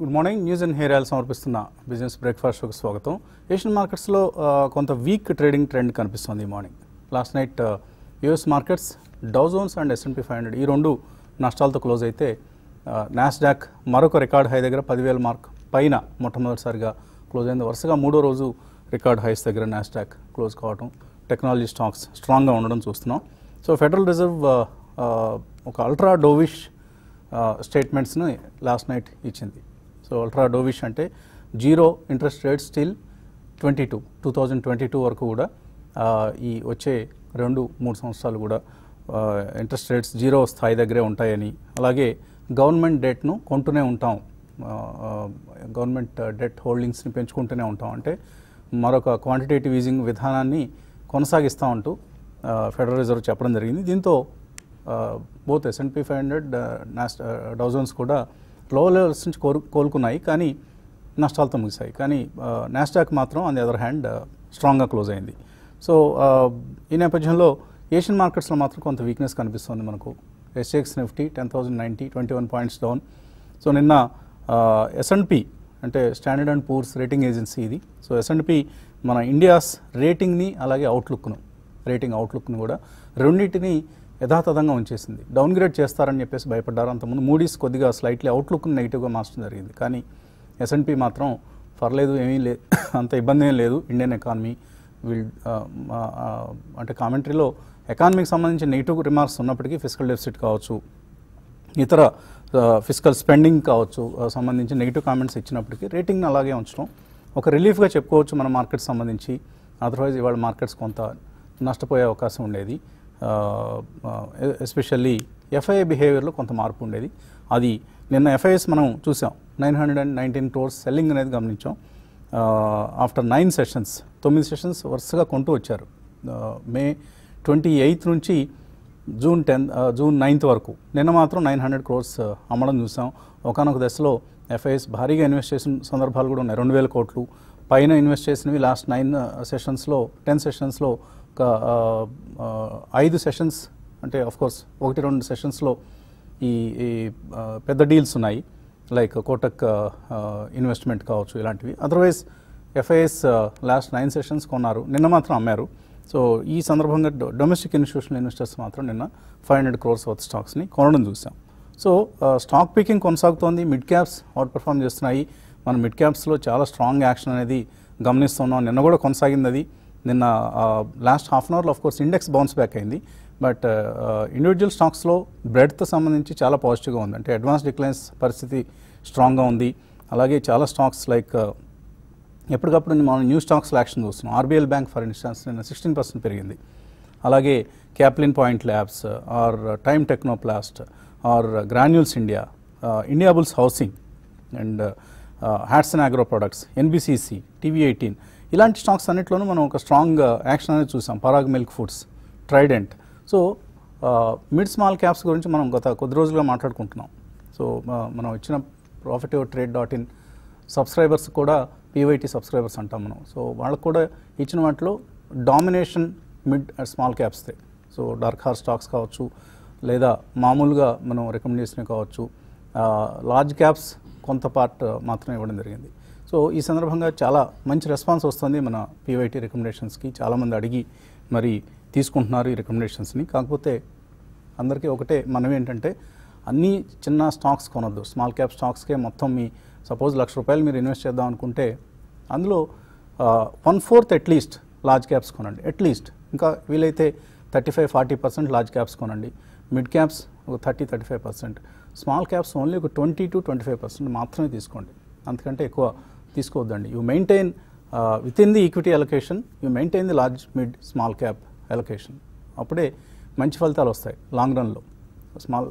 Good morning news and hair oil సమర్పిస్తున్న business breakfast షోకి స్వాగతం ఏషియన్ మార్కెట్స్లో ఆ, కొంత వీక్ ట్రేడింగ్ ట్రెండ్ కనిపిస్తుంది ఈ morning last night US markets Dow Jones and S&P five hundred ఈ రెండు నష్టాలతో క్లోజ్ అయితే నాస్డాక్ మరొక రికార్డ్ హై దగ్గర పదివేల మార్క్ పైన మొట్టమొదటిసారిగా క్లోజ్ అయింది వరుసగా మూడో రోజు రికార్డ్ హైస్ దగ్గర నాస్డాక్ క్లోజ్ కావడం టెక్నాలజీ స్టాక్స్ స్ట్రాంగ్గా ఉండడం చూస్తున్నాం సో ఫెడరల్ రిజర్వ్ ఆ, ఆ, ఒక అల్ట్రా డోవిష్ స్టేట్మెంట్స్ని లాస్ట్ నైట్ ఇచ్చింది సో అల్ట్రా డోవిష్ అంటే zero interest rate still twenty two two thousand twenty two వరకు కూడా ఆ, ఈ వచ్చే రెండు మూడు సంవత్సరాలు కూడా ఇంట్రెస్ట్ రేట్స్ జీరో స్థాయి దగ్గరే ఉంటాయని అలాగే గవర్నమెంట్ డెట్ను కొంటూనే ఉంటాం గవర్నమెంట్ డెట్ హోల్డింగ్స్ని పెంచుకుంటూనే ఉంటాం అంటే మరొక క్వాంటిటేటివ్ ఈజింగ్ విధానాన్ని కొనసాగిస్తూ ఉంటూ ఫెడరల్ రిజర్వ్ చెప్పడం జరిగింది దీంతో both S and P five hundred Nasdaq Dow Jones కూడా లో లెవెల్స్ నుంచి కోరు కోలుకున్నాయి కానీ నష్టాలతో ముగిశాయి కానీ నాస్డాక్ మాత్రం ఆన్ ది అదర్ హ్యాండ్ స్ట్రాంగ్గా క్లోజ్ అయింది సో ఈ నేపథ్యంలో ఏషియన్ మార్కెట్స్లో మాత్రం కొంత వీక్నెస్ కనిపిస్తుంది మనకు SGX Nifty ten thousand ninety twenty one points down so నిన్న ఎస్ఎన్పి అంటే Standard and Poor's rating agency ఇది సో ఎస్ఎన్పి మన ఇండియాస్ రేటింగ్ని అలాగే అవుట్లుక్ను రేటింగ్ అవుట్లుక్ను కూడా రెండింటిని యథాతథంగా ఉంచేసింది డౌన్ గ్రేడ్ చేస్తారని చెప్పేసి భయపడ్డారు అంతకుముందు మూడీస్ కొద్దిగా స్లైట్లీ అవుట్లుక్ని నెగిటివ్గా మార్చడం జరిగింది కానీ ఎస్ఎన్పి మాత్రం పర్లేదు ఏమీ లే అంత ఇబ్బంది ఏం లేదు ఇండియన్ ఎకానమీ విల్ అంటే కామెంటరీలో ఎకానమీకి సంబంధించి నెగిటివ్ రిమార్క్స్ ఉన్నప్పటికీ ఫిజికల్ డెఫిసిట్ కావచ్చు ఇతర ఫిజికల్ స్పెండింగ్ కావచ్చు ఆ, సంబంధించి నెగిటివ్ కామెంట్స్ ఇచ్చినప్పటికీ రేటింగ్ని అలాగే ఉంచడం ఒక రిలీఫ్గా చెప్పుకోవచ్చు మన మార్కెట్ సంబంధించి అదర్వైజ్ ఇవాళ మార్కెట్స్ కొంత నష్టపోయే అవకాశం ఉండేది ఎస్పెషల్లీ ఎఫ్ఐఐ బిహేవియర్లో కొంత మార్పు ఉండేది అది నిన్న ఎఫ్ఐఎస్ మనం చూసాం nine hundred and nineteen crores selling అనేది గమనించాం ఆఫ్టర్ నైన్ సెషన్స్ తొమ్మిది సెషన్స్ వరుసగా కొంటూ వచ్చారు మే ట్వంటీ ఎయిత్ నుంచి జూన్ టెన్త్ జూన్ నైన్త్ వరకు నిన్న మాత్రం నైన్ హండ్రెడ్ క్రోర్స్ అమ్మడం చూసాం ఒకనొక దశలో ఎఫ్ఐఎస్ భారీగా ఇన్వెస్ట్ చేసిన సందర్భాలు కూడా ఉన్నాయి రెండు వేల కోట్లు పైన ఇన్వెస్ట్ చేసినవి లాస్ట్ నైన్ సెషన్స్లో టెన్ సెషన్స్లో ఒక ఆ, ఆ, ఐదు సెషన్స్ అంటే ఆఫ్ కోర్స్ ఒకటి రెండు సెషన్స్లో ఈ ఈ ఆ, పెద్ద డీల్స్ ఉన్నాయి లైక్ కోటక్ ఇన్వెస్ట్మెంట్ కావచ్చు ఇలాంటివి otherwise FIIs last nine sessions కొన్నారు నిన్న మాత్రం అమ్మారు సో ఈ సందర్భంగా డొ- డొమెస్టిక్ ఇన్స్టిట్యూషనల్ ఇన్వెస్టర్స్ మాత్రం నిన్న ఫైవ్ హండ్రెడ్ క్రోర్స్ వర్త్ స్టాక్స్ని కొనడం చూసాం సో ఆ, స్టాక్ పికింగ్ కొనసాగుతోంది మిడ్ క్యాప్స్ అవుట్ పర్ఫామ్ చేస్తున్నాయి మన మిడ్ క్యాప్స్లో చాలా స్ట్రాంగ్ యాక్షన్ అనేది గమనిస్తున్నాం నిన్న కూడా కొనసాగింది అది నిన్న లాస్ట్ హాఫ్ అన్ అవర్లో of course index bounce back అయింది బట్ ఇండివిజువల్ స్టాక్స్లో బ్రెడ్తో సంబంధించి చాలా పాజిటివ్గా ఉంది అంటే అడ్వాన్స్ డిక్లైన్స్ పరిస్థితి స్ట్రాంగ్గా ఉంది అలాగే చాలా స్టాక్స్ లైక్ ఎప్పటికప్పుడు మనం న్యూ స్టాక్స్ యాక్షన్ చూస్తున్నాం ఆర్బీఎల్ బ్యాంక్ ఫర్ ఇన్స్టాన్స్ నిన్న సిక్స్టీన్ పర్సెంట్ పెరిగింది అలాగే Caplin Point Labs or Time Technoplast or Granules India Indiabulls Housing and Hatsun Agro Products NBCC TV eighteen ఇలాంటి స్టాక్స్ అన్నింటిలోనూ మనం ఒక స్ట్రాంగ్ యాక్షన్ అనేది చూసాం Parag Milk Foods Trident so mid small caps గురించి మనం గత కొద్ది రోజులుగా మాట్లాడుకుంటున్నాం సో మనం ఇచ్చిన profit trade dot in subscribers కూడా పీవైటీ సబ్స్క్రైబర్స్ అంటాం మనం సో వాళ్ళకు కూడా ఇచ్చిన వాటిలో డామినేషన్ మిడ్ అండ్ స్మాల్ క్యాప్స్దే సో డార్క్ హార్ స్టాక్స్ కావచ్చు లేదా మామూలుగా మనం రికమెండ్ చేసినవి కావచ్చు లార్జ్ క్యాప్స్ కొంత పార్ట్ మాత్రమే ఇవ్వడం జరిగింది సో ఈ సందర్భంగా చాలా మంచి రెస్పాన్స్ వస్తుంది మన పీవైటీ రికమెండేషన్స్కి చాలామంది అడిగి మరి తీసుకుంటున్నారు ఈ రికమెండేషన్స్ని కాకపోతే అందరికీ ఒకటే మనవి ఏంటంటే అన్ని చిన్న స్టాక్స్ కొనొద్దు స్మాల్ క్యాప్ స్టాక్స్కే మొత్తం మీ సపోజ్ లక్ష రూపాయలు మీరు ఇన్వెస్ట్ చేద్దాం అనుకుంటే అందులో one fourth at least large caps కొనండి అట్లీస్ట్ ఇంకా వీలైతే thirty five forty percent large caps కొనండి మిడ్ క్యాప్స్ ఒక thirty thirty five percent small caps only ఒక twenty to twenty five percent మాత్రమే తీసుకోండి అంతకంటే ఎక్కువ తీసుకోవద్దండి you maintain within the equity allocation you maintain the large mid small cap allocation అప్పుడే మంచి ఫలితాలు వస్తాయి లాంగ్ రన్లో స్మాల్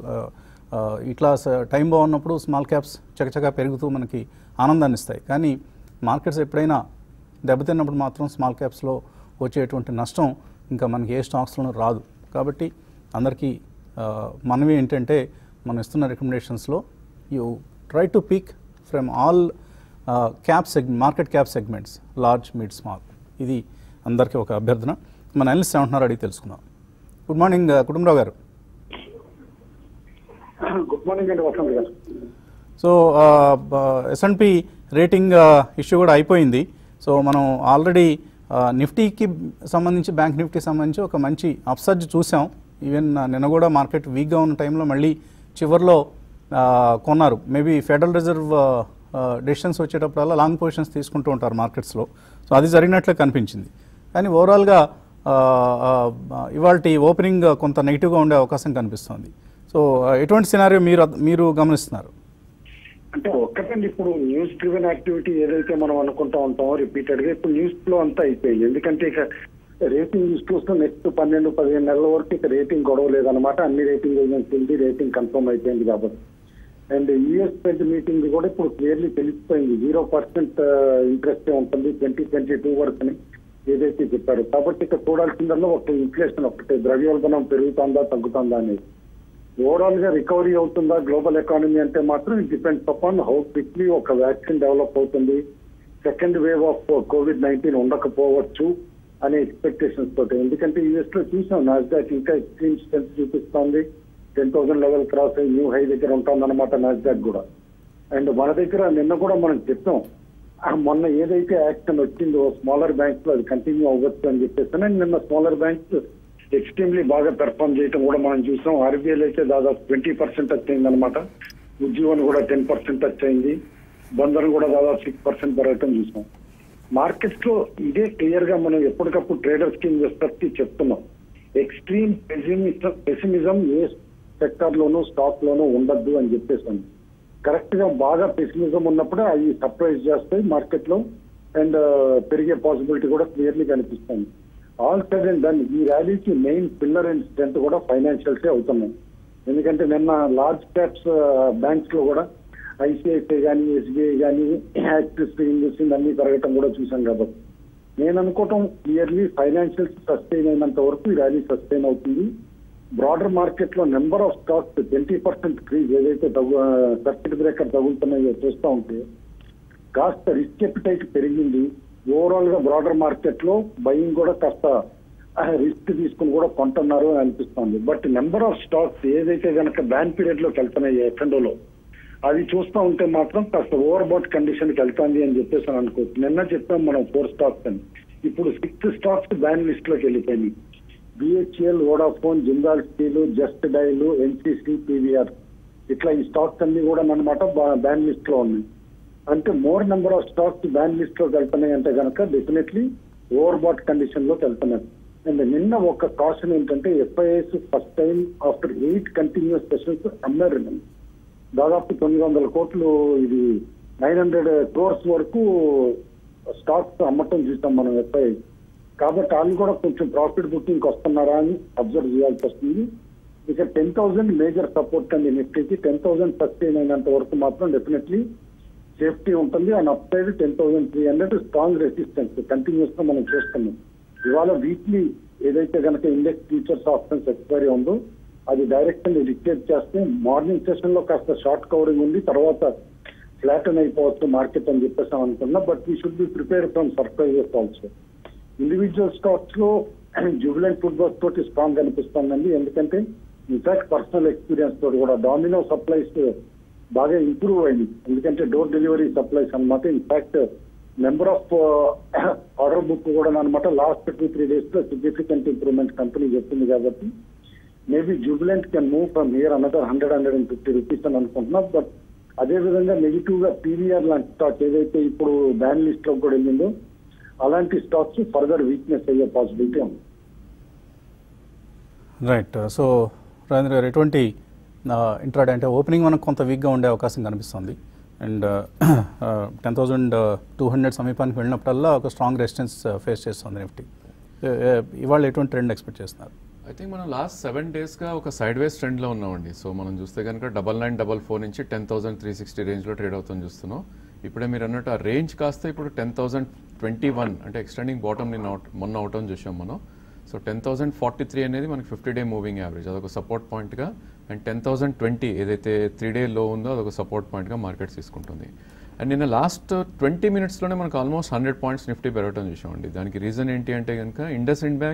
ఇట్లా టైం బాగున్నప్పుడు స్మాల్ క్యాప్స్ చకచకా పెరుగుతూ మనకి ఆనందాన్ని ఇస్తాయి కానీ మార్కెట్స్ ఎప్పుడైనా దెబ్బతిన్నప్పుడు మాత్రం స్మాల్ క్యాప్స్లో వచ్చేటువంటి నష్టం ఇంకా మనకి ఏ స్టాక్స్లోనూ రాదు కాబట్టి అందరికీ ఆ, మనవి ఏంటంటే మనం ఇస్తున్న రికమెండేషన్స్లో you try to pick from all cap seg market cap segments large mid small ఇది అందరికీ ఒక అభ్యర్థన మన అనలిస్ట్ ఏమంటున్నారో అడిగి తెలుసుకుందాం గుడ్ మార్నింగ్ కుటుంబరావు గారు గుడ్ మార్నింగ్ అండి Vasant garu so SNP rating issue కూడా అయిపోయింది సో మనం ఆల్రెడీ నిఫ్టీకి సంబంధించి బ్యాంక్ నిఫ్టీకి సంబంధించి ఒక మంచి అప్సర్జ్ చూసాం ఈవెన్ నిన్న కూడా మార్కెట్ వీక్గా ఉన్న టైంలో మళ్ళీ చివరిలో ఆ, కొన్నారు మేబీ ఫెడరల్ రిజర్వ్ డెసిషన్స్ వచ్చేటప్పుడల్లా లాంగ్ పొజిషన్స్ తీసుకుంటూ ఉంటారు మార్కెట్స్లో సో అది జరిగినట్లే కనిపించింది కానీ ఓవరాల్గా ఇవాళ ఓపెనింగ్ కొంత నెగిటివ్గా ఉండే అవకాశం కనిపిస్తుంది సో ఆ, ఎటువంటి సినారియో మీరు అద్- మీరు గమనిస్తున్నారు అంటే ఒక్కటండి ఇప్పుడు న్యూస్ డ్రివెన్ యాక్టివిటీ ఏదైతే మనం అనుకుంటా ఉంటామో రిపీటెడ్ గా ఇప్పుడు న్యూస్ ఫ్లో అంతా అయిపోయింది ఎందుకంటే ఇక రేటింగ్ చూస్తే నెక్స్ట్ పన్నెండు పదిహేను నెలల వరకు ఇక రేటింగ్ గొడవ లేదనమాట అన్ని రేటింగ్ ఏజెన్సీ రేటింగ్ కన్ఫర్మ్ అయిపోయింది కాబట్టి అండ్ యుఎస్ ఫెడ్ మీటింగ్ కూడా ఇప్పుడు క్లియర్లీ తెలిసిపోయింది జీరో పర్సెంట్ ఇంట్రెస్ట్ ఉంటుంది ట్వంటీ ట్వంటీ టూ వరకు అని ఏదైతే చెప్పారు కాబట్టి ఇక చూడాల్సిందల్లా ఒక ఇన్ఫ్లేషన్ ఒకటి ద్రవ్యోల్బణం పెరుగుతుందా తగ్గుతుందా అనేది ఓవరాల్ గా రికవరీ అవుతుందా గ్లోబల్ ఎకానమీ అంటే మాత్రం it depends upon how quickly ఒక వ్యాక్సిన్ డెవలప్ అవుతుంది second wave of COVID nineteen ఉండకపోవచ్చు అనే ఎక్స్పెక్టేషన్స్ తోటి ఎందుకంటే యూఎస్ లో చూసాం నాస్డాక్ ఇంకా ఎక్స్ట్రీమ్ స్ట్రెంత్ చూపిస్తోంది టెన్ థౌసండ్ లెవెల్ క్రాస్ అయ్యి న్యూ హై దగ్గర ఉంటుంది అనమాట నాస్డాక్ కూడా అండ్ మన దగ్గర నిన్న కూడా మనం చెప్పాం ఆ మొన్న ఏదైతే యాక్షన్ వచ్చిందో స్మాలర్ బ్యాంక్స్ లో అది కంటిన్యూ అవ్వచ్చు అని చెప్పేసి అండ్ నిన్న స్మాలర్ బ్యాంక్స్ ఎక్స్ట్రీమ్లీ బాగా పెర్ఫామ్ చేయడం కూడా మనం చూసాం ఆర్బీఐ అయితే దాదాపు ట్వంటీ పర్సెంట్ టచ్ అయింది అనమాట ఉద్యోగం కూడా టెన్ పర్సెంట్ టచ్ అయింది బంధన్ కూడా దాదాపు సిక్స్ పర్సెంట్ పెరగటం చూసాం మార్కెట్స్ లో ఇదే క్లియర్ గా మనం ఎప్పటికప్పుడు ట్రేడర్స్ కి ఇన్వెస్టర్స్ కి చెప్తున్నాం ఎక్స్ట్రీమ్ పెసిమిజం పెసిమిజం ఏ సెక్టర్ లోనూ స్టాక్ లోనూ ఉండద్దు అని చెప్పేసాను కరెక్ట్ గా బాగా పెసిమిజం ఉన్నప్పుడే అవి సర్ప్రైజ్ చేస్తాయి మార్కెట్ లో అండ్ పెరిగే పాసిబిలిటీ కూడా క్లియర్లీ కనిపిస్తుంది ఆల్ సైడ్ అండ్ డన్ ఈ ర్యాలీకి మెయిన్ పిల్లర్ అండ్ స్ట్రెంత్ కూడా ఫైనాన్షియల్సే అవుతున్నాయి ఎందుకంటే నిన్న లార్జ్ క్యాప్స్ బ్యాంక్స్ లో కూడా ఐసిఐసిఐ కానీ ఎస్బీఐ కానీ యాక్సిస్ ఇండస్ట్రీ అన్ని పెరగటం కూడా చూసాం కాబట్టి నేను అనుకోవటం క్లియర్లీ ఫైనాన్షియల్స్ సస్టైన్ అయినంత వరకు ఈ ర్యాలీ సస్టైన్ అవుతుంది బ్రాడర్ మార్కెట్ లో number of stocks twenty percent క్రీజ్ ఏదైతే తగ్గు సర్కిట్ బ్రేకర్ తగులుతున్నాయో చూస్తూ ఉంటే కాస్త రిస్క్ ఎపిటైట్ పెరిగింది ఓవరాల్ గా బ్రాడర్ మార్కెట్ లో బయింగ్ కూడా కాస్త రిస్క్ తీసుకుని కూడా కొంటున్నారు అని అనిపిస్తుంది బట్ నెంబర్ ఆఫ్ స్టాక్స్ ఏదైతే గనక బ్యాన్ పీరియడ్ లోకి వెళ్తున్నాయి ఎఫ్ఎండోలో అది చూస్తూ ఉంటే మాత్రం కాస్త ఓవర్ బౌట్ కండిషన్ కి వెళ్తాంది అని చెప్పేసి అని అనుకోవచ్చు నిన్న చెప్పాం మనం ఫోర్ స్టాక్స్ అని ఇప్పుడు సిక్స్ స్టాక్స్ బ్యాన్ లిస్ట్ లోకి వెళ్ళిపోయినాయి BHEL Vodafone Jindal Steel Just Dial NCC PVR ఇట్లా ఈ స్టాక్స్ అన్ని కూడా అనమాట బ్యాన్ లిస్ట్ లో ఉన్నాయి అంటే more number of stocks ban list లోకి వెళ్తున్నాయి అంటే కనుక డెఫినెట్లీ ఓవర్ బాట్ కండిషన్ లోకి వెళ్తున్నారు అండ్ నిన్న ఒక కాషన్ ఏంటంటే FIIs first time after eight continuous sessions అమ్మారు నిన్న. దాదాపు తొమ్మిది వందల కోట్లు ఇది నైన్ హండ్రెడ్ క్రోర్స్ వరకు స్టాక్స్ అమ్మటం చూస్తాం మనం ఎఫ్ఐ కాబట్టి వాళ్ళు కూడా కొంచెం ప్రాఫిట్ బుకింగ్ వస్తున్నారా అని అబ్జర్వ్ చేయాల్సి వస్తుంది ఇక టెన్ థౌసండ్ మేజర్ సపోర్ట్ అండి నిఫ్టీకి టెన్ థౌసండ్ సస్టైన్ అయినంత వరకు మాత్రం డెఫినెట్లీ సేఫ్టీ ఉంటుంది and upside ten thousand three hundred strong resistance continuous గా మనం చూస్తున్నాం ఇవాళ వీక్లీ ఏదైతే కనుక ఇండెక్స్ ఫ్యూచర్స్ ఆప్షన్స్ ఎక్స్పైరీ ఉందో అది డైరెక్షన్ డిక్టేట్ చేస్తే మార్నింగ్ సెషన్ లో కాస్త షార్ట్ కవరింగ్ ఉంది తర్వాత ఫ్లాటన్ అయిపోవచ్చు మార్కెట్ అని చెప్పేసి అనుకున్నా but we should be prepare from surprises also individual stocks లో జూబిలెంట్ ఫుట్బాల్ తోటి స్ట్రాంగ్ అనిపిస్తుందండి ఎందుకంటే ఇన్ఫాక్ట్ పర్సనల్ ఎక్స్పీరియన్స్ తోటి కూడా డామినో సప్లైస్ బాగా ఇంప్రూవ్ అయింది ఎందుకంటే డోర్ డెలివరీ సప్లైస్ అన్నమాట in fact number of order book కూడా అనమాట లాస్ట్ టూ త్రీ డేస్ లో సిగ్నిఫికెంట్ ఇంప్రూవ్మెంట్ కంపెనీ చెప్తుంది కాబట్టి maybe Jubilant can move from here another hundred hundred and fifty rupees అని అనుకుంటున్నా బట్ అదే విధంగా నెగిటివ్ గా పీవీఆర్ లాంటి స్టాక్ ఏదైతే ఇప్పుడు బ్యాన్ లిస్ట్ లో కూడా వెళ్ళిందో అలాంటి స్టాక్స్ ఫర్దర్ వీక్నెస్ అయ్యే పాసిబిలిటీ ఉంది రైట్ సో రాజేంద్ర గారు ఎటువంటి ఇంట్రాడే అంటే ఓపెనింగ్ మనకు కొంత వీక్గా ఉండే అవకాశం కనిపిస్తుంది and ten thousand two hundred సమీపానికి వెళ్ళినప్పుడల్లా ఒక స్ట్రాంగ్ రెసిస్టెన్స్ ఫేస్ చేస్తుంది నిఫ్టీ ఇవాళ ఎటువంటి ట్రెండ్ ఎక్స్పెక్ట్ చేస్తున్నారు ఐ థింక్ మనం లాస్ట్ సెవెన్ డేస్గా ఒక సైడ్ వేస్ ట్రెండ్లో ఉన్నామండి సో మనం చూస్తే కనుక డబల్ నైన్ డబల్ ఫోర్ నుంచి టెన్ థౌసండ్ త్రీ సిక్స్టీ రేంజ్లో ట్రేడ్ అవుతుంది చూస్తున్నాం ఇప్పుడే మీరు అన్నట్టు ఆ రేంజ్ కాస్త ఇప్పుడు టెన్ థౌసండ్ ట్వంటీ వన్ అంటే ఎక్స్టెండింగ్ బాటమ్ నిన్న అవుట్ మొన్న అవటం చూసాం మనం so ten thousand forty three అనేది మనకి ఫిఫ్టీ డే మూవింగ్ యావరేజ్ అదొక సపోర్ట్ పాయింట్గా అండ్ టెన్ థౌసండ్ ట్వంటీ ఏదైతే త్రీ డే లో ఉందో అదొక సపోర్ట్ పాయింట్గా మార్కెట్ తీసుకుంటుంది అండ్ నిన్న లాస్ట్ ట్వంటీ మినిట్స్లోనే మనకు ఆల్మోస్ట్ హండ్రెడ్ పాయింట్స్ నిఫ్టీ పెరగటం చూసామండి దానికి రీజన్ ఏంటి అంటే కనుక IndusInd bank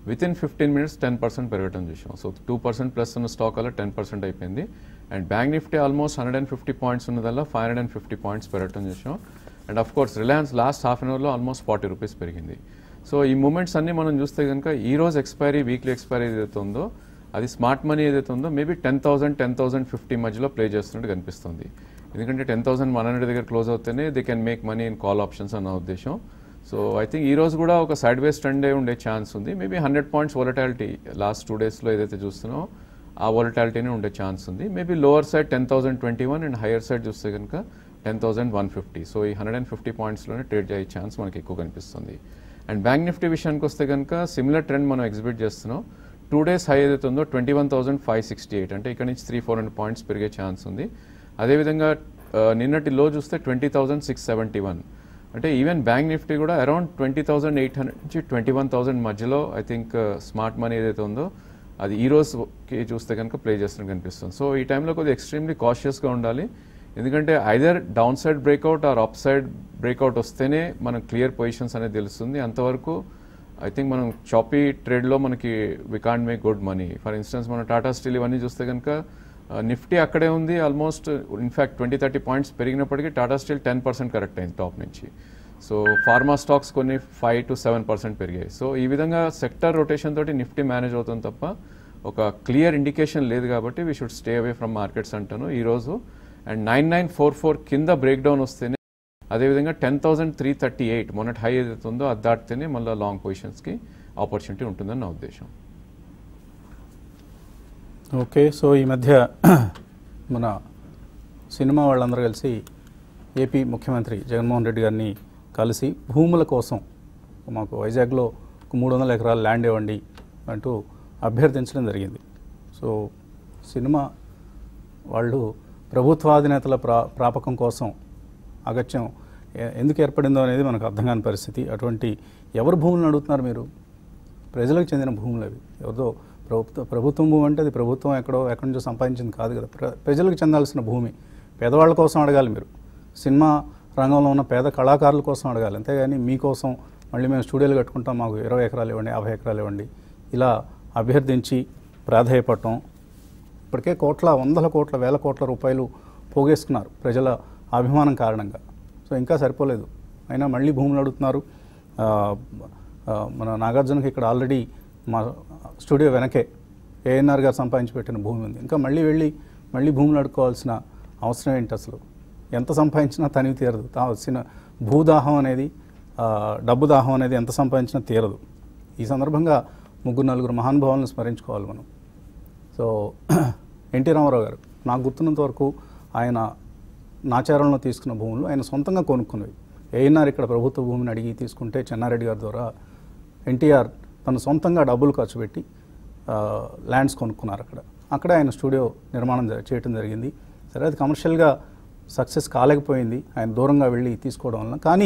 within fifteen minutes ten percent పెరగటం చూసాం సో టూ పర్సెంట్ ప్లస్ ఉన్న స్టాక్ అలా టెన్ పర్సెంట్ అయిపోయింది and bank Nifty almost hundred and fifty points ఉన్నదల్లా five hundred and fifty points పెరగటం చూసాం and of course Reliance last half an అవర్లో almost forty rupees పెరిగింది సో ఈ మూమెంట్స్ అన్ని మనం చూస్తే కనుక ఈ రోజు ఎక్స్పైరీ వీక్లీ ఎక్స్పైరీ ఏదైతే ఉందో అది స్మార్ట్ మనీ ఏదైతే ఉందో maybe ten thousand ten thousand fifty మధ్యలో ప్లే చేస్తున్నట్టు కనిపిస్తుంది ఎందుకంటే టెన్ థౌసండ్ వన్ హండ్రెడ్ దగ్గర క్లోజ్ అవుతేనే they can make money in call options అన్న ఉద్దేశం సో ఐ థింక్ ఈ రోజు కూడా ఒక సైడ్ వేస్ ట్రెండ్ ఉండే ఛాన్స్ ఉంది maybe hundred points volatility last two డేస్లో ఏదైతే చూస్తున్నామో ఆ వొలటాలిటీనే ఉండే ఛాన్స్ ఉంది maybe lower side ten thousand twenty one and higher side చూస్తే కనుక ten thousand one fifty so ఈ హండ్రెడ్ అండ్ ఫిఫ్టీ పాయింట్స్లోనే ట్రేడ్ అయ్యే ఛాన్స్ మనకి ఎక్కువ కనిపిస్తుంది అండ్ బ్యాంక్ నిఫ్టీ విషయానికి వస్తే కనుక సిమిలర్ ట్రెండ్ మనం ఎగ్జిబిట్ చేస్తున్నాం టూ డేస్ హై ఏదైతే ఉందో twenty one thousand five sixty eight అంటే ఇక్కడ నుంచి త్రీ ఫోర్ హండ్రెడ్ పాయింట్స్ పెరిగే ఛాన్స్ ఉంది అదేవిధంగా ఆ, నిన్నటి లో చూస్తే twenty thousand six seventy one అంటే ఈవెన్ బ్యాంక్ నిఫ్టీ కూడా around twenty thousand eight hundred నుంచి ట్వంటీ వన్ థౌసండ్ మధ్యలో ఐ థింక్ స్మార్ట్ మనీ ఏదైతే ఉందో అది ఈ రోజుకి చూస్తే కనుక ప్లే చేస్తున్నట్టు కనిపిస్తుంది సో ఈ టైంలో కొద్దిగా ఎక్స్ట్రీమ్లీ కాషియస్గా ఉండాలి ఎందుకంటే either downside breakout or upside breakout వస్తేనే మనం క్లియర్ పొజిషన్స్ అనేది తెలుస్తుంది అంతవరకు ఐ థింక్ మనం చాపీ ట్రేడ్లో మనకి we can't make good money for instance మనం టాటా స్టీల్ ఇవన్నీ చూస్తే కనుక నిఫ్టీ అక్కడే ఉంది almost in fact twenty thirty points పెరిగినప్పటికీ Tata Steel ten percent correct అయింది టాప్ నుంచి సో ఫార్మా స్టాక్స్ కొన్ని ఫైవ్ టు సెవెన్ పర్సెంట్ పెరిగాయి సో ఈ విధంగా సెక్టర్ రొటేషన్ తోటి నిఫ్టీ మేనేజ్ అవుతుంది తప్ప ఒక క్లియర్ ఇండికేషన్ లేదు కాబట్టి we should stay away from markets అంటాను ఈరోజు and nine nine four four కింద బ్రేక్ డౌన్ వస్తేనే అదేవిధంగా ten thousand three thirty eight మొన్నటి హై ఏదైతే ఉందో అది దాటితేనే మళ్ళీ లాంగ్ పొజిషన్స్కి ఆపర్చునిటీ ఉంటుందని నా ఉద్దేశం ఓకే సో ఈ మధ్య మన సినిమా వాళ్ళందరూ కలిసి ఏపీ ముఖ్యమంత్రి జగన్మోహన్ రెడ్డి గారిని కలిసి భూముల కోసం మాకు వైజాగ్లో ఒక మూడు వందల ఎకరాల ల్యాండ్ ఇవ్వండి అంటూ అభ్యర్థించడం జరిగింది సో సినిమా వాళ్ళు ప్రభుత్వాధినేతల ప్రా ప్రాపకం కోసం అగత్యం ఎ- ఎందుకు ఏర్పడిందో అనేది మనకు అర్థం కాని పరిస్థితి అటువంటి ఎవరు భూములను అడుగుతున్నారు మీరు ప్రజలకు చెందిన భూములు అవి ఎవరిదో ప్రభుత్వ ప్రభుత్వం భూమి అంటే అది ప్రభుత్వం ఎక్కడో ఎక్కడి నుంచో సంపాదించింది కాదు కదా ప్ర ప్రజలకు చెందాల్సిన భూమి పేదవాళ్ళ కోసం అడగాలి మీరు సినిమా రంగంలో ఉన్న పేద కళాకారుల కోసం అడగాలి అంతేగాని మీకోసం మళ్ళీ మేము స్టూడియోలు కట్టుకుంటాం మాకు ఇరవై ఎకరాలు ఇవ్వండి యాభై ఎకరాలు ఇవ్వండి ఇలా అభ్యర్థించి ప్రాధాయపడటం ఇప్పటికే కోట్ల వందల కోట్ల వేల కోట్ల రూపాయలు పోగేసుకున్నారు ప్రజల అభిమానం కారణంగా సో ఇంకా సరిపోలేదు అయినా మళ్ళీ భూములు అడుగుతున్నారు ఆ, ఆ, మన నాగార్జునకి ఇక్కడ ఆల్రెడీ మా స్టూడియో వెనకే ఏఎన్ఆర్ గారు సంపాదించి పెట్టిన భూమి ఉంది ఇంకా మళ్ళీ వెళ్ళి మళ్ళీ భూములు అడుక్కోవాల్సిన అవసరం ఏంటి అసలు ఎంత సంపాదించినా తనివి తీరదు కావాల్సిన భూదాహం అనేది ఆ, డబ్బు దాహం అనేది ఎంత సంపాదించినా తీరదు ఈ సందర్భంగా ముగ్గురు నలుగురు మహానుభావులను స్మరించుకోవాలి మనం సో ఎన్టీ రామారావు గారు నాకు గుర్తున్నంత వరకు ఆయన నాచారంలో తీసుకున్న భూములు ఆయన సొంతంగా కొనుక్కున్నవి ఏఎన్ఆర్ ఇక్కడ ప్రభుత్వ భూమిని అడిగి తీసుకుంటే చెన్నారెడ్డి గారి ద్వారా ఎన్టీఆర్ తను సొంతంగా డబ్బులు ఖర్చు పెట్టి ఆ, ల్యాండ్స్ కొనుక్కున్నారు అక్కడ అక్కడే ఆయన స్టూడియో నిర్మాణం జరి- చేయటం జరిగింది సరే అది కమర్షియల్గా సక్సెస్ కాలేకపోయింది ఆయన దూరంగా వెళ్ళి తీసుకోవడం వలన కానీ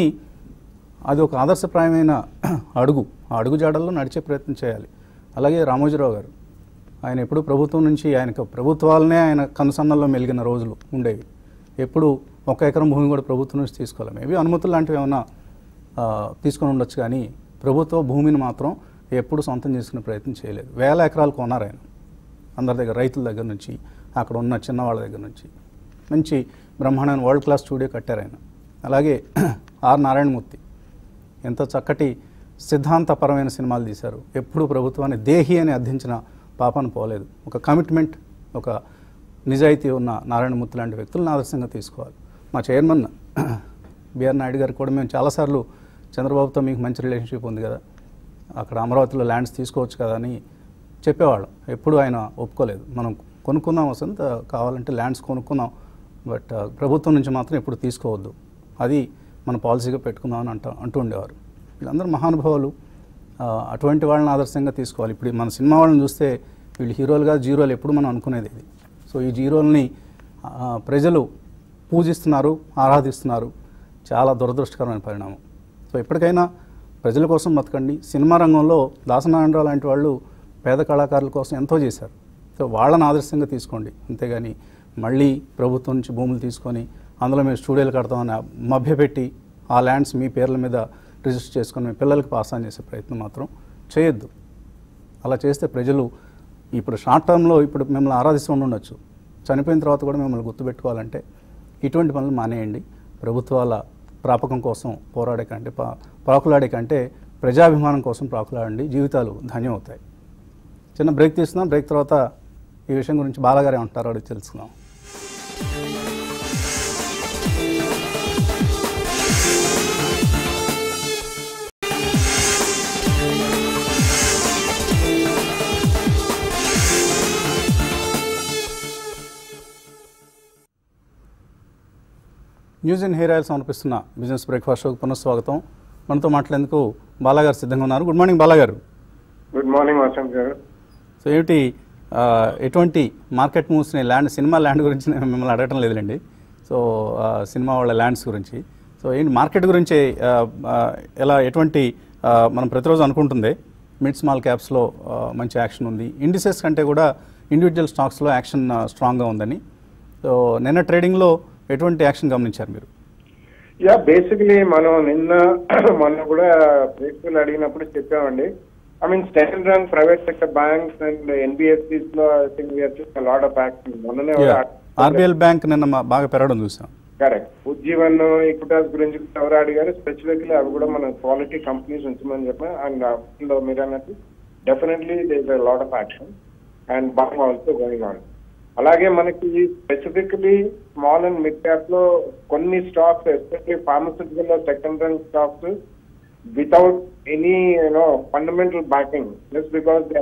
అది ఒక ఆదర్శప్రాయమైన అడుగు ఆ అడుగు జాడల్లో నడిచే ప్రయత్నం చేయాలి అలాగే రామోజీరావు గారు ఆయన ఎప్పుడు ప్రభుత్వం నుంచి ఆయనకు ప్రభుత్వాలనే ఆయన కనుసన్నల్లో మెలిగిన రోజులు ఉండేవి ఎప్పుడు ఒక ఎకరం భూమి కూడా ప్రభుత్వం నుంచి తీసుకోవాలి మేబీ అనుమతులు లాంటివి ఏమైనా ఆ, తీసుకొని ఉండొచ్చు కానీ ప్రభుత్వ భూమిని మాత్రం ఎప్పుడు సొంతం చేసుకునే ప్రయత్నం చేయలేదు వేల ఎకరాలు కొన్నారు ఆయన అందరి దగ్గర రైతుల దగ్గర నుంచి అక్కడ ఉన్న చిన్నవాళ్ళ దగ్గర నుంచి మంచి బ్రహ్మాండమైన వరల్డ్ క్లాస్ స్టూడియో కట్టారు ఆయన అలాగే ఆర్ నారాయణమూర్తి ఎంత చక్కటి సిద్ధాంతపరమైన సినిమాలు తీశారు ఎప్పుడు ప్రభుత్వాన్ని దేహి అని అర్థించిన పాపను పోలేదు ఒక కమిట్మెంట్ ఒక నిజాయితీ ఉన్న నారాయణమూర్తి లాంటి వ్యక్తులను ఆదర్శంగా తీసుకోవాలి మా చైర్మన్ బిఆర్ నాయుడు గారు కూడా మేము చాలాసార్లు చంద్రబాబుతో మీకు మంచి రిలేషన్షిప్ ఉంది కదా అక్కడ అమరావతిలో ల్యాండ్స్ తీసుకోవచ్చు కదా అని చెప్పేవాళ్ళం ఎప్పుడు ఆయన ఒప్పుకోలేదు మనం కొనుక్కుందాం వసంత కావాలంటే ల్యాండ్స్ కొనుక్కుందాం బట్ ఆ, ప్రభుత్వం నుంచి మాత్రం ఎప్పుడు తీసుకోవద్దు అది మన పాలసీగా పెట్టుకుందామని అంట అంటూ ఉండేవారు వీళ్ళందరూ మహానుభావులు ఆ, అటువంటి వాళ్ళని ఆదర్శంగా తీసుకోవాలి ఇప్పుడు మన సినిమా వాళ్ళని చూస్తే వీళ్ళు హీరోలుగా జీరోలు ఎప్పుడు మనం అనుకునేది ఇది సో ఈ జీరోల్ని ఆ, ప్రజలు పూజిస్తున్నారు ఆరాధిస్తున్నారు చాలా దురదృష్టకరమైన పరిణామం సో ఎప్పటికైనా ప్రజల కోసం బతకండి సినిమా రంగంలో దాసనారాయణరావు లాంటి వాళ్ళు పేద కళాకారుల కోసం ఎంతో చేశారు సో వాళ్ళని ఆదర్శంగా తీసుకోండి అంతేగాని మళ్ళీ ప్రభుత్వం నుంచి భూములు తీసుకొని అందులో మేము స్టూడియోలు కడతామని మభ్యపెట్టి ఆ ల్యాండ్స్ మీ పేర్ల మీద రిజిస్టర్ చేసుకొని మీ పిల్లలకి పాస్ ఆన్ చేసే ప్రయత్నం మాత్రం చేయొద్దు అలా చేస్తే ప్రజలు ఇప్పుడు షార్ట్ టర్మ్లో ఇప్పుడు మిమ్మల్ని ఆరాధిస్తూ ఉండొచ్చు చనిపోయిన తర్వాత కూడా మిమ్మల్ని గుర్తుపెట్టుకోవాలంటే ఇటువంటి పనులు మానేయండి ప్రభుత్వాల ప్రాపకం కోసం పోరాడే కంటే పా ప్రాకులాడే కంటే ప్రజాభిమానం కోసం ప్రాకులాడండి జీవితాలు ధన్యం అవుతాయి చిన్న బ్రేక్ తీసుకుందాం బ్రేక్ తర్వాత ఈ విషయం గురించి బాలాగారే ఉంటారో అడిగి తెలుసుకుందాం న్యూస్ అండ్ హెయిర్ ఆయిల్ సమర్పిస్తున్న బిజినెస్ బ్రేక్ఫాస్ట్ షోకి పునఃస్వాగతం మనతో మాట్లాడేందుకు బాలాగారు సిద్ధంగా ఉన్నారు గుడ్ మార్నింగ్ బాలాగారు good morning Vasant garu so ఏమిటి ఆ, ఎటువంటి మార్కెట్ మూవ్స్ని ల్యాండ్ సినిమా ల్యాండ్ గురించి నేను మిమ్మల్ని అడగటం లేదులేండి సో ఆ, సినిమా వాళ్ళ ల్యాండ్స్ గురించి సో ఏంటి మార్కెట్ గురించి ఆ, ఆ, ఎలా ఎటువంటి ఆ, మనం ప్రతిరోజు అనుకుంటుంది మిడ్ స్మాల్ క్యాప్స్లో ఆ, మంచి యాక్షన్ ఉంది ఇండిసెస్ కంటే కూడా ఇండివిజువల్ స్టాక్స్లో యాక్షన్ ఆ, స్ట్రాంగ్గా ఉందని సో నిన్న ట్రేడింగ్లో ఎటువంటి యాక్షన్ గమనించారు మీరు యా బేసికలీ మనం నిన్న మొన్న కూడా ప్రేక్షకులు అడిగినప్పుడు చెప్పామండి I mean state run private sector banks and NBFCs లో I think we're lot of action మొన్ననే ఆర్బిఎల్ బ్యాంక్ నిన్న మా- బాగా పెరగడం చూసాం కరెక్ట్ ఉజ్జీవన్ ఈక్విటాస్ గురించి కూడా ఎవరు అడిగారు స్పెసిఫిక్లీ అవి కూడా మన క్వాలిటీ కంపెనీస్ ఉంచమని చెప్పాను అండ్ లో మీరు అన్నట్టు definitely there lot of action and బాగా ఆల్సో గోయింగ్ ఆన్ అలాగే మనకి specifically small and mid cap లో కొన్ని స్టాక్స్ ఎస్పెషల్లీ ఫార్మస్యూటికల్ లో second run stocks without any you know fundamental backing just because they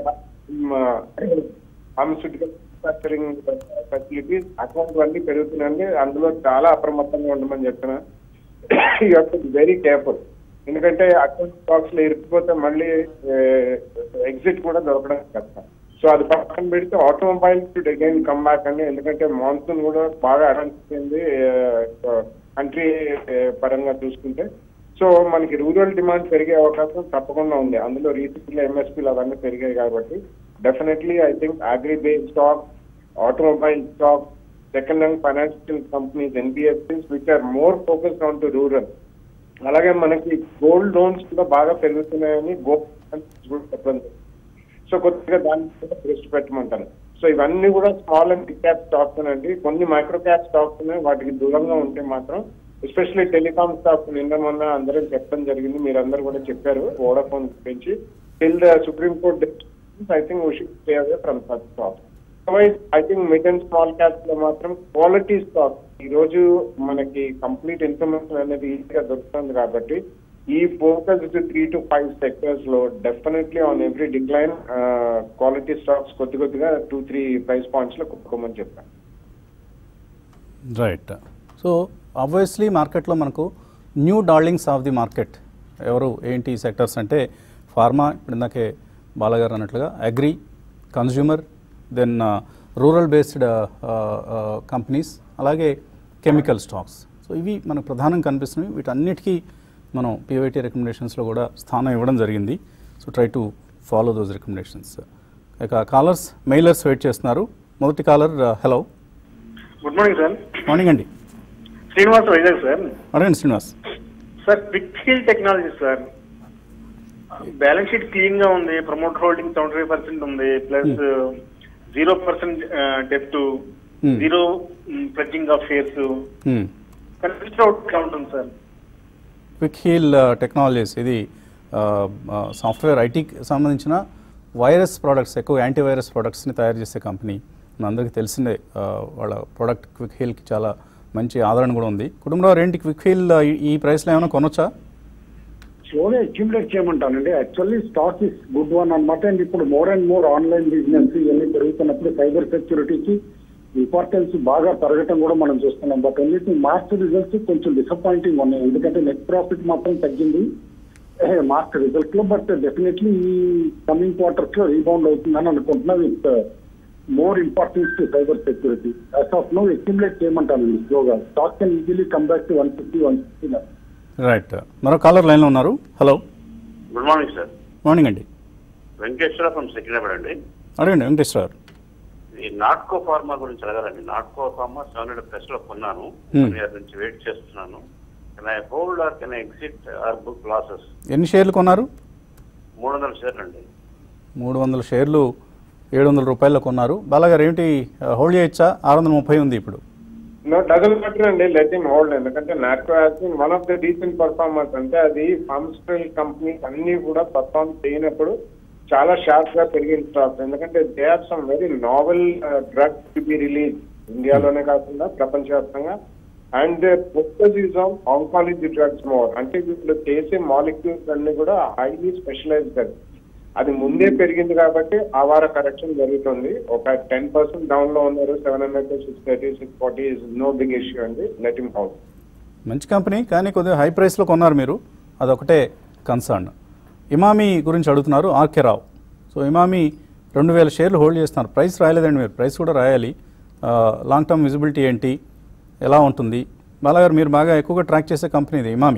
pharmaceutical manufacturing facilities అటువంటివన్నీ పెరుగుతున్నాయండి అందులో చాలా అప్రమత్తంగా ఉండమని చెప్తున్నా యూ టు వెరీ కేర్ఫుల్ ఎందుకంటే అటువంటి స్టాక్స్ లో ఇరుక్కుపోతే మళ్ళీ ఎగ్జిట్ కూడా దొరకడం కష్టం సో అది పక్కన పెడితే automobile to again come back అండి ఎందుకంటే మాన్సూన్ కూడా బాగా అడ్వాన్స్ అయింది కంట్రీ పరంగా చూసుకుంటే సో మనకి రూరల్ డిమాండ్ పెరిగే అవకాశం తప్పకుండా ఉంది అందులో రీసెంట్లీ ఎంఎస్పీలు అవన్నీ పెరిగాయి కాబట్టి definitely I think agri based stock automobile stock second hand financial companies NBFCs which are more focused on to rural అలాగే మనకి గోల్డ్ లోన్స్ కూడా బాగా పెరుగుతున్నాయని గోల్డ్ కూడా చెప్పడం జరిగింది. సో కొద్దిగా దాని మీద దృష్టి పెట్టమంటాను సో ఇవన్నీ కూడా small and big cap stocks అండి కొన్ని మైక్రో క్యాప్ స్టాక్స్ ఉన్నాయి వాటికి దూరంగా ఉంటే మాత్రం ఎస్పెషల్లీ టెలికామ్ స్టాక్స్ నిన్న మొన్న అందరం చెప్పడం జరిగింది మీరు అందరు కూడా చెప్పారు వోడాఫోన్ గురించి till the supreme court I think we should stay away from such stock otherwise I think mid and small caps లో మాత్రం క్వాలిటీ స్టాక్ ఈ రోజు మనకి కంప్లీట్ ఇన్ఫర్మేషన్ అనేది ఈజీగా దొరుకుతుంది కాబట్టి ఈ focus three to five sectors లో definitely on every decline quality stocks కొద్ది కొద్దిగా టూ త్రీ ప్రైస్ పాయింట్స్ లో కుట్టుకోమని చెప్పాను రైట్ సో ఆబ్వియస్లీ మార్కెట్లో మనకు new darlings of the market ఎవరు ఏంటి సెక్టర్స్ అంటే ఫార్మా ఇప్పుడు ఇందాకే బాలగారు అన్నట్లుగా agri consumer then rural based companies అలాగే కెమికల్ స్టాక్స్ సో ఇవి మనకు ప్రధానంగా కనిపిస్తున్నాయి వీటన్నిటికీ మనం పివైటీ రికమెండేషన్స్లో కూడా స్థానం ఇవ్వడం జరిగింది so try to follow those recommendations ఇక కాలర్స్ మెయిలర్స్ వెయిట్ చేస్తున్నారు మొదటి caller hello good morning sir morning అండి శ్రీనివాస్ వైజాగ్ సార్ అడగండి Srinivas sir quick heal technology sir balance sheet clean గా ఉంది promote holding seventy five percent ఉంది ప్లస్ జీరో పర్సెంట్ డెప్ట్ Hmm. Zero pledging of shares Hmm. Consider out ఎట్లా ఉంటుంది sir quick heal technologies ఇది software ఐటీకి సంబంధించిన వైరస్ ప్రోడక్ట్స్ ఎక్కువ యాంటీవైరస్ ప్రోడక్ట్స్ని తయారు చేసే కంపెనీ మనందరికీ తెలిసిందే ఆ, వాళ్ళ ప్రోడక్ట్ క్విక్ హీల్కి చాలా మంచి ఆదరణ కూడా ఉంది కుటుంబంలో ఏంటి క్విక్ హీల్ ఈ ప్రైస్లో ఏమైనా కొనొచ్చా స్లోగా అక్యుములేట్ చేయమంటానండి actually stock is good one అనమాట అండ్ ఇప్పుడు more and more online business ఇవన్నీ పెరుగుతున్నప్పుడు సైబర్ సెక్యూరిటీకి ఇంపార్టెన్స్ బాగా పెరగటం కూడా మనం చూస్తున్నాం బట్ ఓన్లీ మార్చ్ రిజల్ట్స్ కొంచెం డిసప్పాయింటింగ్ ఉన్నాయి ఎందుకంటే నెట్ ప్రాఫిట్ మాత్రం తగ్గింది మార్చ్ రిజల్ట్ లో బట్ డెఫినెట్లీ ఈ కమింగ్ క్వార్టర్స్ లో రీబౌండ్ అవుతుందని అనుకుంటున్నా with more importance to cyber security as of now accumulate చేయమంటానండి స్లోగా stock can easily come back to one fifty one sixty right మరో కాలర్ లైన్లో ఉన్నారు hello good morning sir morning అండి వెంకటేశ్వర ఫ్రమ్ సికింద్రాబాద్ అండి అడగండి వెంకటేశ్వర గారు ఈ నాట్కో ఫార్మా గురించి అడగాలండి Natco pharma seven hundred plus లో కొన్నాను Hmm. వన్ ఇయర్ నుంచి వెయిట్ చేస్తున్నాను can I hold or can exit or book losses ఎన్ని షేర్లు కొన్నారు మూడు వందల షేర్లు అండి మూడు వందల షేర్లు ఏడు వందల రూపాయల్లో కొన్నారు బాలాగారు ఏమిటి హోల్డ్ చేయొచ్చా ఆరు వందల ముప్పై ఉంది ఇప్పుడు నో డజన్ బెటర్ అండి లెట్ ఇన్ హోల్డ్ ఎందుకంటే Natco has been one of the decent performers అంటే అది ఫార్మస్యూటికల్ కంపెనీస్ అన్ని కూడా పర్ఫార్మ్ చేయనప్పుడు చాలా షార్ప్ గా పెరిగిన స్టాక్స్ ఎందుకంటే they are some very novel drugs to be release ఇండియాలోనే కాకుండా ప్రపంచవ్యాప్తంగా and focus is on oncology drugs more అంటే వీళ్ళు చేసే మాలిక్యూల్స్ అన్ని కూడా హైలీ స్పెషలైజ్డ్ అది ముందే పెరిగింది కాబట్టి ఆ వార కరెక్షన్ జరుగుతుంది ఒక టెన్ పర్సెంట్ డౌన్ లో ఉన్నారు seven hundred six thirty six forty is no big issue అండి లెట్ ఇమ్ హౌస్ మంచి కంపెనీ కానీ కొద్దిగా హై ప్రైస్లో కొన్నారు మీరు అదొకటే కన్సర్న్ ఇమామి గురించి అడుగుతున్నారు ఆర్కే రావు సో ఇమామి రెండు వేల షేర్లు హోల్డ్ చేస్తున్నారు ప్రైస్ రాయలేదండి మీరు ప్రైస్ కూడా రాయాలి లాంగ్ టర్మ్ విజిబిలిటీ ఏంటి ఎలా ఉంటుంది బాలాగారు మీరు బాగా ఎక్కువగా ట్రాక్ చేసే కంపెనీ ఇది Emami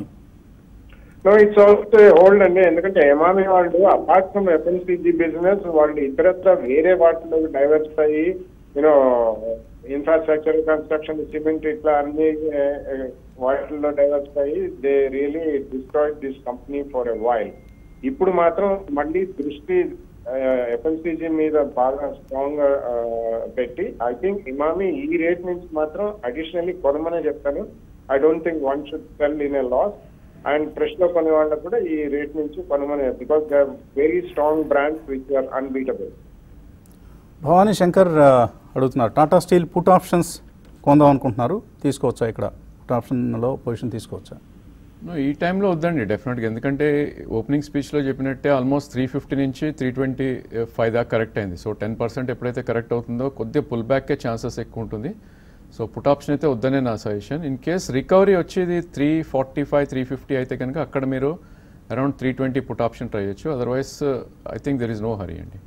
so it's also hold అండి ఎందుకంటే ఎమామి వాళ్ళు అపార్ట్ ఫ్రమ్ ఎఫ్ఎన్సీజీ బిజినెస్ వాళ్ళు ఇతరత్ర వేరే వాటిలో డైవర్స్ అయ్యి యూనో ఇన్ఫ్రాస్ట్రక్చర్ కన్స్ట్రక్షన్ సిమెంట్ ఇట్లా అన్ని eh, eh, వాటిల్లో డైవర్స్ అయ్యి they really destroyed this company for a while ఇప్పుడు మాత్రం మళ్ళీ దృష్టి ఎఫ్ఎన్సీజీ మీద బాగా స్ట్రాంగ్ గా ah, పెట్టి ఐ థింక్ ఇమామి ఈ రేట్ నుంచి మాత్రం అడిషనల్లీ కొనమనే చెప్తాను I don't think one should sell in a loss and fresh లో కొనే వాళ్ళకు కూడా ఈ రేట్ నుంచి కొనమని because they very strong brands which are unbeatable Bhavani Shankar ఆ, అడుగుతున్నారు టాటా స్టీల్ పుట్ ఆప్షన్స్ కొందాం అనుకుంటున్నారు తీసుకోవచ్చా ఇక్కడ పుట్ ఆప్షన్లో పొజిషన్ తీసుకోవచ్చా No, ఈ టైంలో వద్దండి డెఫినెట్గా ఎందుకంటే ఓపెనింగ్ స్పీచ్లో చెప్పినట్టే ఆల్మోస్ట్ త్రీ ఫిఫ్టీ నుంచి త్రీ ట్వంటీ ఫైవ్ దాకా కరెక్ట్ అయింది సో టెన్ పర్సెంట్ ఎప్పుడైతే కరెక్ట్ అవుతుందో కొద్దిగా పుల్ బ్యాక్కే ఛాన్సెస్ ఎక్కువ ఉంటుంది సో పుట్ ఆప్షన్ అయితే వద్దనే నా సజెషన్ ఇన్ కేస్ రికవరీ వచ్చేది three forty five three fifty అయితే కనుక అక్కడ మీరు around three twenty put option try చేయొచ్చు otherwise I think there is no hurry అండి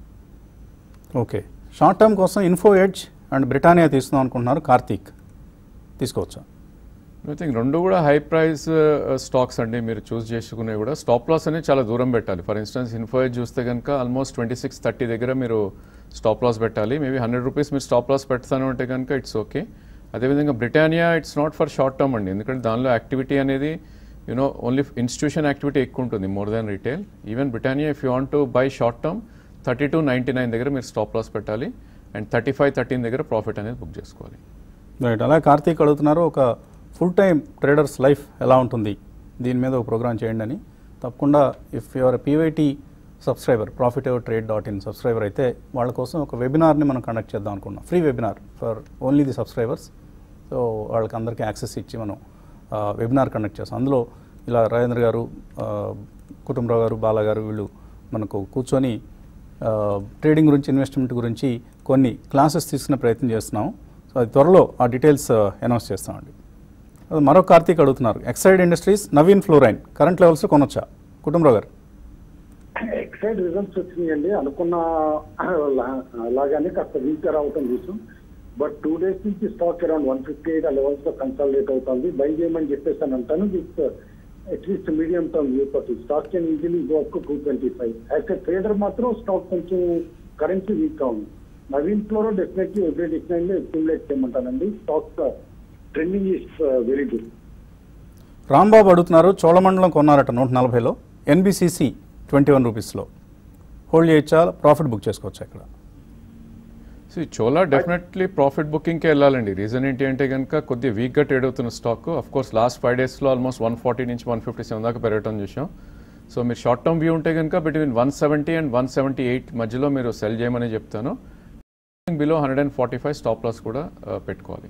ఓకే షార్ట్ టర్మ్ కోసం ఇన్ఫో ఎడ్జ్ అండ్ బ్రిటానియా తీసుకుందాం అనుకుంటున్నారు కార్తీక్ తీసుకోవచ్చా ఐ థింక్ రెండు కూడా హై ప్రైస్ స్టాక్స్ అండి మీరు చూస్ చేసుకునేవి కూడా స్టాప్ లాస్ అనేది చాలా దూరం పెట్టాలి ఫర్ ఇన్స్టెన్స్ ఇన్ఫోయ్ చూస్తే కనుక ఆల్మోస్ట్ ట్వంటీ సిక్స్ థర్టీ దగ్గర మీరు స్టాప్ లాస్ పెట్టాలి మేబీ హండ్రెడ్ రూపీస్ మీరు స్టాప్ లాస్ పెడతాను అంటే కనుక ఇట్స్ ఓకే అదేవిధంగా Britannia it's not for short term అండి ఎందుకంటే దానిలో యాక్టివిటీ అనేది యూనో ఓన్లీ ఇన్స్టిట్యూషన్ యాక్టివిటీ ఎక్కువ ఉంటుంది more than retail even Britannia if you want to buy short term thirty two ninety nine దగ్గర మీరు స్టాప్ లాస్ పెట్టాలి అండ్ థర్టీ ఫైవ్ థర్టీన్ దగ్గర ప్రాఫిట్ అనేది బుక్ చేసుకోవాలి రైట్ అలాగే కార్తీక్ అడుగుతున్నారు ఒక ఫుల్ టైం ట్రేడర్స్ లైఫ్ ఎలా ఉంటుంది దీని మీద ఒక ప్రోగ్రామ్ చేయండి అని తప్పకుండా if your PYT subscriber profit ever trade dot in subscriber అయితే వాళ్ళ కోసం ఒక వెబినార్ని మనం కండక్ట్ చేద్దాం అనుకున్నాం free webinar for only the subscribers so వాళ్ళకి అందరికీ యాక్సెస్ ఇచ్చి మనం వెబినార్ కండక్ట్ చేస్తాం అందులో ఇలా రాజేంద్ర గారు ఆ, కుటుంబరావు గారు బాలా గారు వీళ్ళు మనకు కూర్చొని ఆ, ట్రేడింగ్ గురించి ఇన్వెస్ట్మెంట్ గురించి కొన్ని క్లాసెస్ తీసుకునే ప్రయత్నం చేస్తున్నాం సో అది త్వరలో ఆ డీటెయిల్స్ అనౌన్స్ చేస్తామండి అది మరో కార్తీక్ అడుగుతున్నారు Exide industries Navin fluorine current levels కొనొచ్చా కుటుంబరావు గారు ఎక్సైడ్ రిజల్ట్స్ వచ్చినాయండి అనుకున్న లా- లాగానే కాస్త వీక్ రావటం చూసాం బట్ టూ డేస్ నుంచి stock around one fifty eight ఆ లెవెల్స్ లో కన్సల్టేట్ అవుతుంది బై చేయమని చెప్పేసి అని అంటాను with at least medium term view పట్టి stock can easily go up to twenty five as a trader మాత్రం స్టాక్ కొంచెం కరెన్సీ వీక్ గా ఉంది Navin fluoro definitely every decline లో అక్యుములేట్ చేయమంటానండి stock trending is very good Rambabu అడుగుతున్నారు చోళమండలం కొన్నారట నూట నలభైలో ఎన్బిసిసి ట్వంటీ వన్ రూపీస్లో హోల్డ్ చేయొచ్చా ప్రాఫిట్ బుక్ చేసుకోవచ్చా ఇక్కడ సో ఈ చోలా డెఫినెట్లీ ప్రాఫిట్ బుకింగ్కే వెళ్ళాలండి రీజన్ ఏంటి అంటే కనుక కొద్దిగా వీక్గా ట్రేడ్ అవుతున్న stock of course last five డేస్లో ఆల్మోస్ట్ వన్ ఫార్టీ నుంచి వన్ ఫిఫ్టీ సెవెన్ దాకా పెరగటం చూసాం సో మీరు షార్ట్ టర్మ్ వ్యూ ఉంటే కనుక between one seventy and one seventy eight మధ్యలో మీరు సెల్ చేయమని చెప్తాను below hundred and forty five stop loss కూడా ఆ, పెట్టుకోవాలి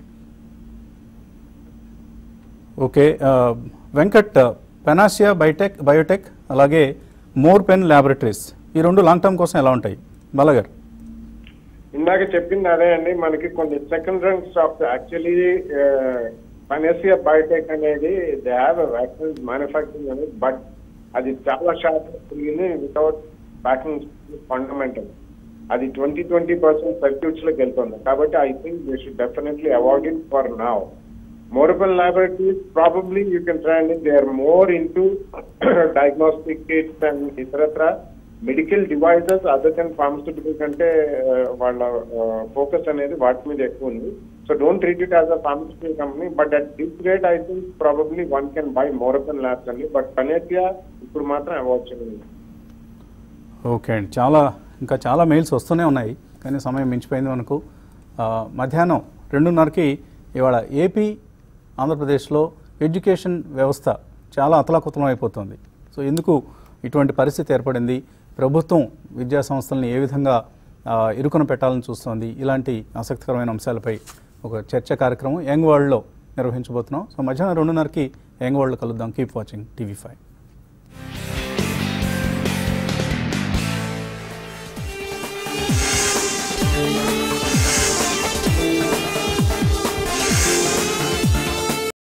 ఓకే ఆ, వెంకట్ పెనాసియా బయోటెక్ బయోటెక్ అలాగే మోర్ పెన్ ల్యాబొరేటరీస్ ఈ రెండు లాంగ్ టర్మ్ కోసం ఎలా ఉంటాయి బాలగారు ఇందాక చెప్పింది అదే అండి మనకి కొన్ని second rung stocks actually Panacea Biotec అనేది దే హ్యావ్ వ్యాక్సిన్ మ్యానుఫ్యాక్చరింగ్ అనేది బట్ అది చాలా శాతం పెరిగింది వితౌట్ బ్యాకింగ్ ఫండమెంటల్ అది ట్వంటీ ట్వంటీ పర్సెంట్ సర్క్యూట్స్ లోకి వెళ్తుంది కాబట్టి I think they should definitely avoid it for now Morable Laboratories, probably you can try and they are more into diagnostic kits and ఇతరత్ర medical devices other than pharmaceutical కంటే uh, వాళ్ళ focus అనేది వాటి మీద ఎక్కువ ఉంది so don't treat it as a pharmaceutical company but at this rate I think probably one can buy Morepen labs అండి but కనేటియా ఇప్పుడు మాత్రం అవాయిడ్ చేయండి ఓకే అండి చాలా ఇంకా చాలా మెయిల్స్ వస్తూనే ఉన్నాయి కానీ సమయం మించిపోయింది మనకు ఆ, మధ్యాహ్నం రెండున్నరకి ఇవాళ ఏపీ ఆంధ్రప్రదేశ్లో ఎడ్యుకేషన్ వ్యవస్థ చాలా అతలాకుతలం అయిపోతుంది సో ఎందుకు ఇటువంటి పరిస్థితి ఏర్పడింది ప్రభుత్వం విద్యా సంస్థల్ని ఏ విధంగా ఆ, ఇరుకున పెట్టాలని చూస్తోంది ఇలాంటి ఆసక్తికరమైన అంశాలపై ఒక చర్చ కార్యక్రమం యంగ్ వరల్డ్లో నిర్వహించబోతున్నాం సో మధ్యాహ్నం రెండున్నరకి యంగ్ వరల్డ్ కలుద్దాం కీప్ వాచింగ్ టీవీ ఫైవ్